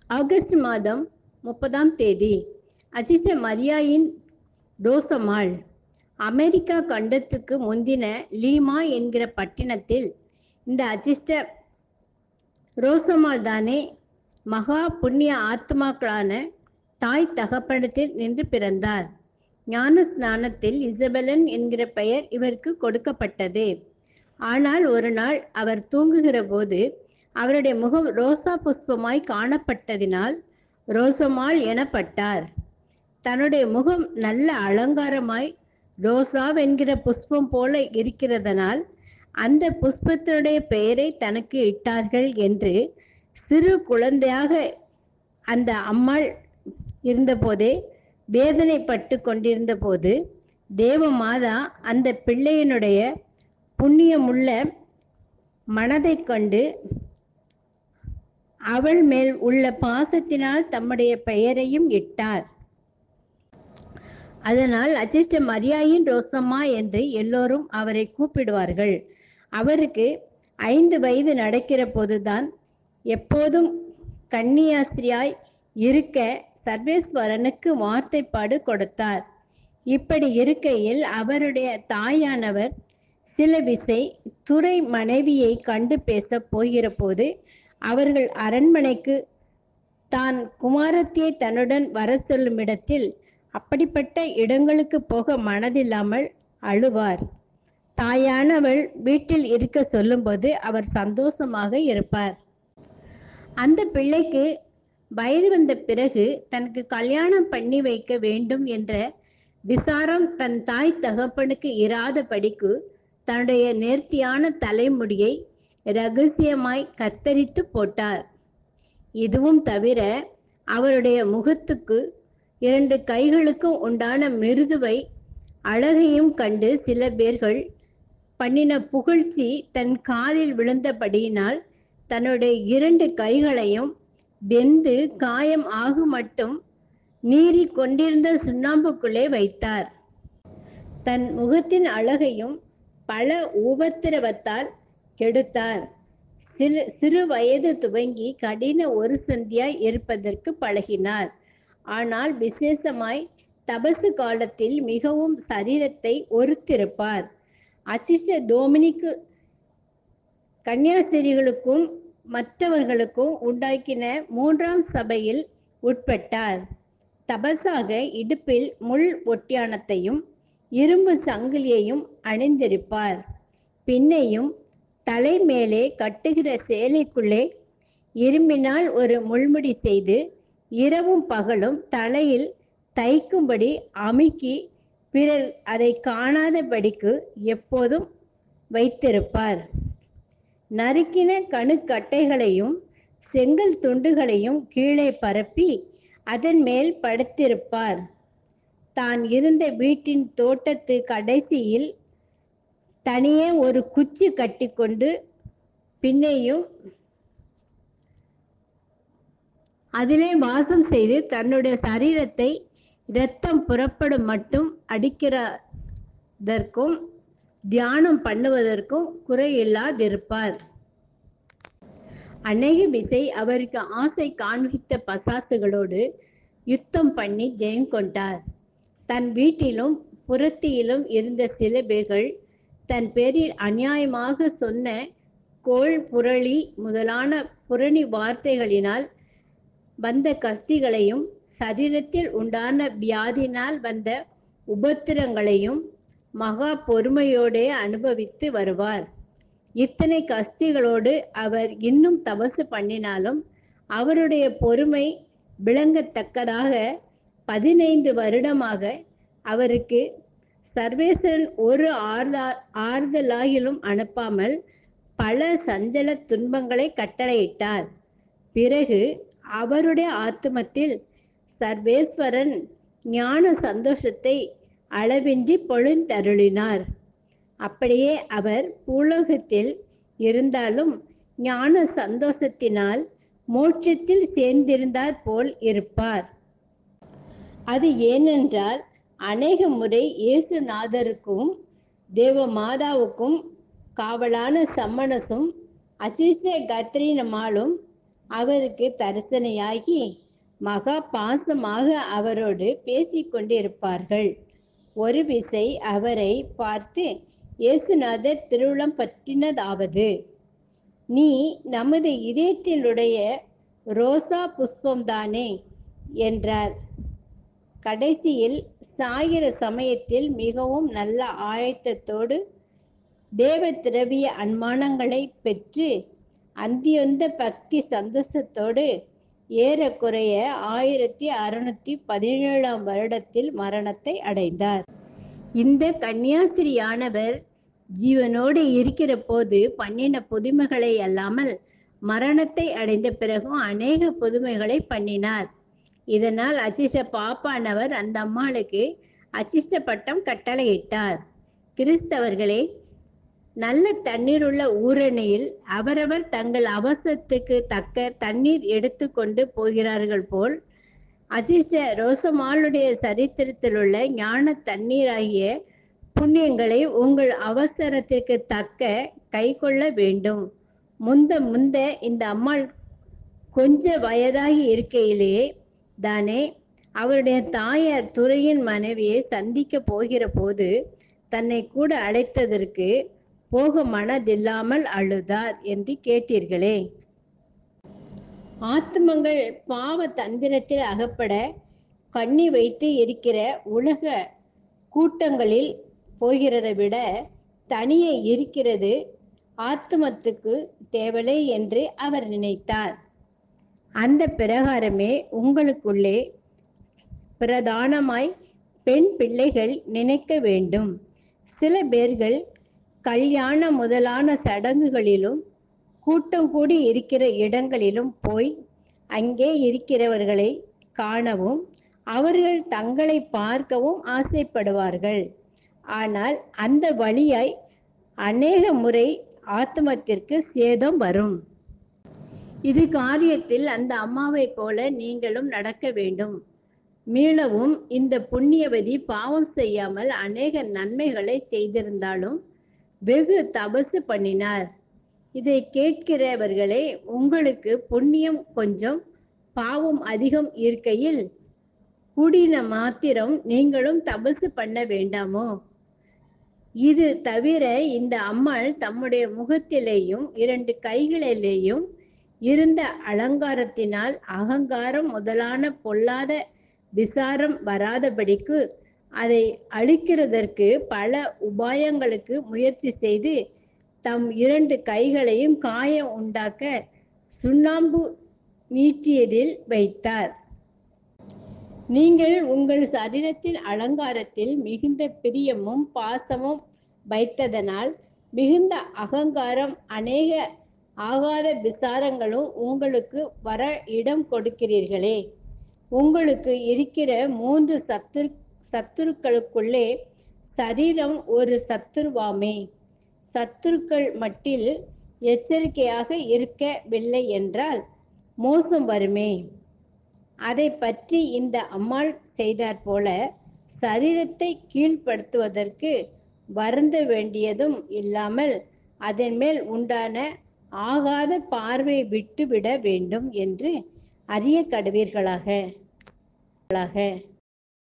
August மாதம் முப்பதாம் தேதி அசிஸ்ட மரியாயின் டோசமாள் அமெரிக்கா கண்டத்துக்கு முந்தின லீமா என்கிற பட்டினத்தில் இந்த அசிஸ்ட ரோசமாள் தானே மகா புண்ணிய ஆத்மாக்களான தாய் தகப்பனத்தில் நின்று பிறந்தார் ஞான ஸ்நானத்தில் இசபெலன் என்கிற பெயர் இவருக்கு கொடுக்கப்பட்டது ஆனால் ஒரு நாள் அவர் தூங்குகிற போது அவருடைய முகம் ரோசா புஷ்பமாய் காணப்பட்டதினால் ரோசமாள் எனப்பட்டார் தன்னுடைய முகம் நல்ல அலங்காரமாய் ரோசாவென்கிற புஷ்பம் போல இருக்கிறதனால் அந்த புஷ்பத்தினுடைய பெயரை தனக்கு இட்டார்கள் என்று சிறு குழந்தையாக அந்த அம்மாள் இருந்தபோதே வேதனைப்பட்டு கொண்டிருந்த போது தேவ மாதா அந்த பிள்ளையினுடைய புண்ணியமுள்ள மனதைக் கண்டு அவள் மேல் உள்ள பாசத்தினால் தம்முடைய பெயரையும் இட்டார் அதனால் அச்சிஷ்ட மரியாயின் ரோசம்மா என்று எல்லோரும் அவரை கூப்பிடுவார்கள் அவருக்கு ஐந்து வயது நடக்கிற போதுதான் எப்போதும் கன்னியாஸ்திரியாய் இருக்க சர்வேஸ்வரனுக்கு வார்த்தைப்பாடு கொடுத்தார் இப்படி இருக்கையில் அவருடைய தாயானவர் சில விசை துறை மனைவியை கண்டு பேசப் போகிற போது அவர்கள் அரண்மனைக்கு தான் குமாரத்தியை தன்னுடன் வர சொல்லும் இடத்தில் அப்படிப்பட்ட இடங்களுக்கு போக மனதில்லாமல் அழுவார் தாயானவள் வீட்டில் இருக்க சொல்லும்போது அவர் சந்தோஷமாக இருப்பார் அந்த பிள்ளைக்கு வயது வந்த பிறகு தனக்கு கல்யாணம் பண்ணி வைக்க வேண்டும் என்ற விசாரம் தன் தாய் தகப்பனுக்கு இராதபடிக்கு தன்னுடைய நேர்த்தியான தலைமுடியை ரகசியமாய் கத்தரித்து போட்டார் இதுவும் தவிர அவருடைய முகத்துக்கு இரண்டு கைகளுக்கும் உண்டான மிருதுவை அழகையும் கண்டு சில பேர்கள் பண்ணின புகழ்ச்சி தன் காதில் விழுந்தபடியினால் தன்னுடைய இரண்டு கைகளையும் வெந்து காயம் ஆகும் மட்டும் நீறி கொண்டிருந்த சுண்ணாம்புக்குள்ளே வைத்தார் தன் முகத்தின் அழகையும் பல உபத்திரவத்தால் கெடுத்தார் சிறு சிறு வயது துவங்கி கடின ஒரு சந்தியாய் இருப்பதற்கு பழகினார் ஆனால் விசேஷமாய் தபசு காலத்தில் மிகவும் சரீரத்தை ஒருத்திருப்பார் அசிஷ்ட டோமினிக்கு கன்னியாஸ்திரிகளுக்கும் மற்றவர்களுக்கும் உண்டாக்கின மூன்றாம் சபையில் உட்பட்டார் தபசாக இடுப்பில் முள் ஒட்டியானத்தையும் இரும்பு சங்கிலியையும் அணிந்திருப்பார் பின்னையும் தலை மேலே கட்டுகிற சேலைக்குள்ளே இரும்பினால் ஒரு முள்முடி செய்து இரவும் பகலும் தலையில் தைக்கும்படி அமுக்கி பிறர் அதை காணாதபடிக்கு எப்போதும் வைத்திருப்பார் நறுக்கின கணுக்கட்டைகளையும் செங்கல் துண்டுகளையும் கீழே பரப்பி அதன் மேல் படுத்திருப்பார் தான் இருந்த வீட்டின் தோட்டத்து கடைசியில் தனியே ஒரு குச்சி கட்டிக்கொண்டு பின்னையும் அதிலே வாசம் செய்து தன்னுடைய சரீரத்தை இரத்தம் புறப்படும் மட்டும் அடிக்கிறதற்கும் தியானம் பண்ணுவதற்கும் குறையில்லாதிருப்பார் அநேக விசை அவருக்கு ஆசை காண்பித்த பசாசுகளோடு யுத்தம் பண்ணி ஜெயம் கொண்டார் தன் வீட்டிலும் புறத்தியிலும் இருந்த சில பேர்கள் தன் பேரில் அநியாயமாக சொன்ன கோள் புரளி முதலான புரணி வார்த்தைகளினால் வந்த கஸ்திகளையும் சரீரத்தில் உண்டான வியாதினால் வந்த உபத்திரங்களையும் மகா பொறுமையோடே அனுபவித்து வருவார் இத்தனை கஸ்திகளோடு அவர் இன்னும் தபசு பண்ணினாலும் அவருடைய பொறுமை விளங்கத்தக்கதாக பதினைந்து வருடமாக அவருக்கு சர்வேஸ்வரன் ஒரு ஆறுதா ஆறுதலாகிலும் அனுப்பாமல் பல சஞ்சல துன்பங்களை கட்டளையிட்டார் பிறகு அவருடைய ஆத்மத்தில் சர்வேஸ்வரன் ஞான சந்தோஷத்தை அளவின்றி பொழுந்தருளினார் அப்படியே அவர் பூலோகத்தில் இருந்தாலும் ஞான சந்தோஷத்தினால் மோட்சத்தில் சேர்ந்திருந்தார் போல் இருப்பார் அது ஏனென்றால் அநேக முறை இயேசுநாதருக்கும் தேவ மாதாவுக்கும் காவலான சம்மனசும் அசிஷ்ட கத்ரீனமாலும் அவருக்கு தரிசனையாகி மகா பாசமாக அவரோடு பேசிக்கொண்டிருப்பார்கள் ஒரு விசை அவரை பார்த்து இயேசுநாதர் திருவுளம் பற்றினதாவது நீ நமது இதயத்தினுடைய ரோசா புஷ்பம்தானே என்றார் கடைசியில் சாகிற சமயத்தில் மிகவும் நல்ல ஆயத்தத்தோடு தேவ திரவிய அன்மானங்களை பெற்று அந்தியொந்த பக்தி சந்தோஷத்தோடு ஏறக்குறைய ஆயிரத்தி அறுநூத்தி பதினேழாம் வருடத்தில் மரணத்தை அடைந்தார் இந்த கன்னியாஸ்திரியானவர் ஜீவனோடு இருக்கிற போது பண்ணின புதுமைகளை அல்லாமல் மரணத்தை அடைந்த பிறகும் அநேக புதுமைகளை பண்ணினார் இதனால் அச்சிஷ்ட பாப்பானவர் அந்த அம்மாளுக்கு அச்சிஷ்ட பட்டம் கட்டளையிட்டார் கிறிஸ்தவர்களே நல்ல தண்ணீர் உள்ள ஊரணியில் அவரவர் தங்கள் அவசரத்துக்கு தக்க தண்ணீர் எடுத்துக்கொண்டு போகிறார்கள் போல் அசிஷ்ட ரோசமாளுடைய சரித்திரத்தில் உள்ள ஞான தண்ணீராகிய புண்ணியங்களை உங்கள் அவசரத்திற்கு தக்க கை கொள்ள வேண்டும் முந்த முந்த இந்த அம்மாள் கொஞ்ச வயதாகி இருக்கையிலேயே தானே அவருடைய தாயார் துறையின் மனைவியை சந்திக்க போகிற போது தன்னை கூட அழைத்ததற்கு போக மனதில்லாமல் அழுதார் என்று கேட்டீர்களே ஆத்மங்கள் பாவ தந்திரத்தில் அகப்பட கண்ணி வைத்து இருக்கிற உலக கூட்டங்களில் போகிறதை விட தனியே இருக்கிறது ஆத்மத்துக்கு தேவலை என்று அவர் நினைத்தார் அந்த பிரகாரமே உங்களுக்குள்ளே பிரதானமாய் பெண் பிள்ளைகள் நினைக்க வேண்டும் சில பேர்கள் கல்யாண முதலான சடங்குகளிலும் கூட்டம் கூடி இருக்கிற இடங்களிலும் போய் அங்கே இருக்கிறவர்களை காணவும் அவர்கள் தங்களை பார்க்கவும் ஆசைப்படுவார்கள் ஆனால் அந்த வழியாய் அநேக முறை ஆத்மத்திற்கு சேதம் வரும் இது காரியத்தில் அந்த அம்மாவைப் போல நீங்களும் நடக்க வேண்டும் மீளவும் இந்த புண்ணியவதி பாவம் செய்யாமல் அநேக நன்மைகளை செய்திருந்தாலும் வெகு தபசு பண்ணினார் இதை கேட்கிறவர்களே உங்களுக்கு புண்ணியம் கொஞ்சம் பாவம் அதிகம் இருக்கையில் கூடின மாத்திரம் நீங்களும் தபசு பண்ண வேண்டாமோ இது தவிர இந்த அம்மாள் தம்முடைய முகத்திலேயும் இரண்டு கைகளிலேயும் இருந்த அலங்காரத்தினால் அகங்காரம் முதலான பொல்லாத விசாரம் வராதபடிக்கு அதை அழிக்கிறதற்கு பல உபாயங்களுக்கு முயற்சி செய்து தம் இரண்டு கைகளையும் காயம் உண்டாக்க சுண்ணாம்பு நீட்டியதில் வைத்தார் நீங்கள் உங்கள் சரீரத்தின் அலங்காரத்தில் மிகுந்த பிரியமும் பாசமும் வைத்ததனால் மிகுந்த அகங்காரம் அநேக ஆகாத விசாரங்களும் உங்களுக்கு வர இடம் கொடுக்கிறீர்களே உங்களுக்கு இருக்கிற மூன்று சத்துரு சத்துருக்களுக்குள்ளே சரீரம் ஒரு சத்துருவாமே சத்துருக்கள் மட்டில் எச்சரிக்கையாக இருக்கவில்லை என்றால் மோசம் வருமே அதை பற்றி இந்த அம்மாள் செய்தாற் போல சரீரத்தை கீழ்ப்படுத்துவதற்கு வருந்த வேண்டியதும் இல்லாமல் அதன் மேல் உண்டான ஆகாத பார்வை விட்டுவிட வேண்டும் என்று அறிய கடவீர்களாக